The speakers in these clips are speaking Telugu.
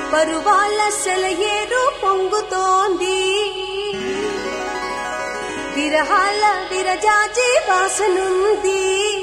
పరువాల సెలయేరు పొంగుతోంది విరహాల విరజాజి వాసనుంది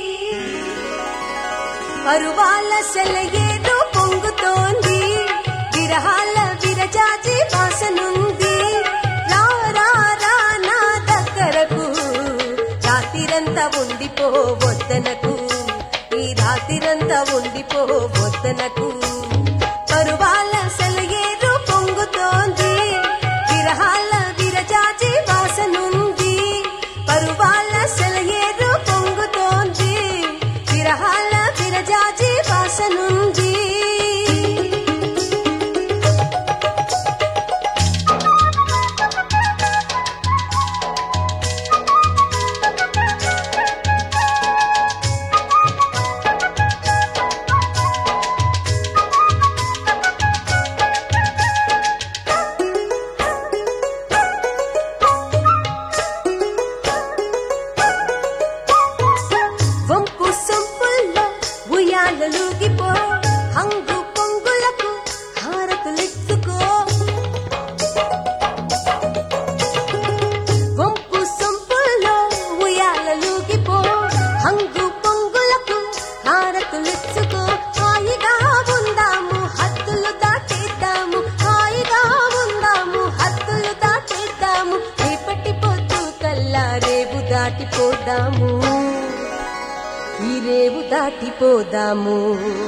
పరువాల సెలయేరు పొంగుతోంది విరహాల విరజాజి వాసనుంది రా రా రా నా దగ్గరకు రాత్రిరంతా ఉండిపో వద్దనకు ఈ రాత్రిరంతా ఉండిపో వద్దనకు పరువాల సెలయేరు పొంగుతోంది విరహాల విరజాజి వాసనుంది పరువాల సెలయేరు పొంగుతోంది విరహాల విరజాజి వాసనుంది వంపు సొంపుల్లో ఉయ్యాలలుగిపో హంగు పొంగులకు హారతులిచ్చుకో వంపు సొంపుల్లో ఉయ్యాలలుగిపో హంగు పొంగులకు హారతులిచ్చుకో హాయిగా ఉందాము హద్దులు దాటేద్దాము హాయిగా ఉందాము హద్దులు దాటేద్దాము రేపటి పొద్దు కల్లా రేపు దాటిపోదాము ఈ రేవు దాటిపోదాము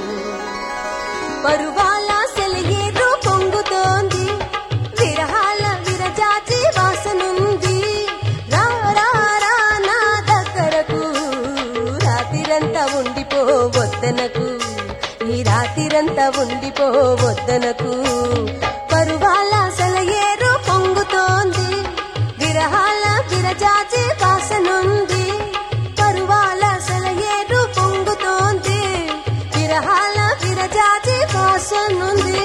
పరువాల సెలయేరు పొంగుతోంది విరహాల విరజాజి వాసనుంది రా రా రా నా దగ్గరకు రాత్రిరంతా ఉండిపో వద్దనకు ఈ రాత్రిరంతా ఉండిపో వద్దనకు పరువాల సెలయేరు పొంగుతోంది విరహాల విరజాజి వాసనుంది పరువాల సెలయేరు పొంగుతోంది విరహాల విరజాజి వాసనుంది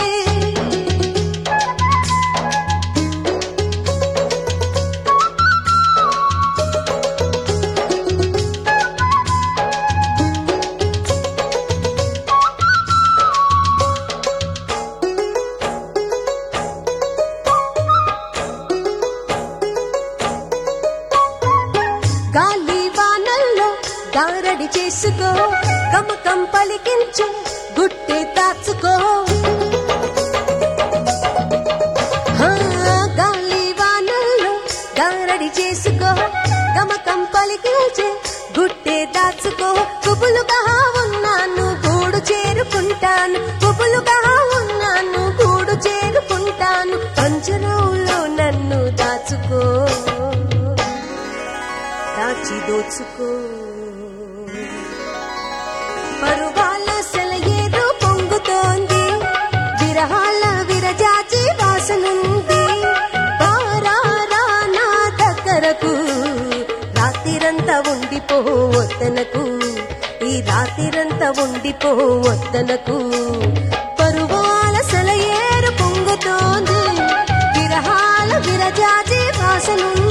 గాలి వానల్లో దారడి చేసుకో గమకం పలికించు గుట్టి దాచుకో హా, గాలి వానల్లో దారడి చేసుకో గమకం పలికించే గుట్టే దాచుకో కుబులుగా ఉన్నాను గూడు చేరుకుంటాను కుబులుగా ఉన్నాను గూడు చేరుకుంటాను పంజరంలో నన్ను దాచుకో దాచి దోచుకో పరువాల సెలయేరు పొంగుతోంది విరహాల విరజాజి వాసనుంది బారారా నా దగ్గరకు రాత్రిరంతా ఉండిపో వద్దనకు ఈ రాత్రిరంతా ఉండిపో వద్దనకు పరువాల సెలయేరు పొంగుతోంది విరహాల విరజాజి వాసనుంది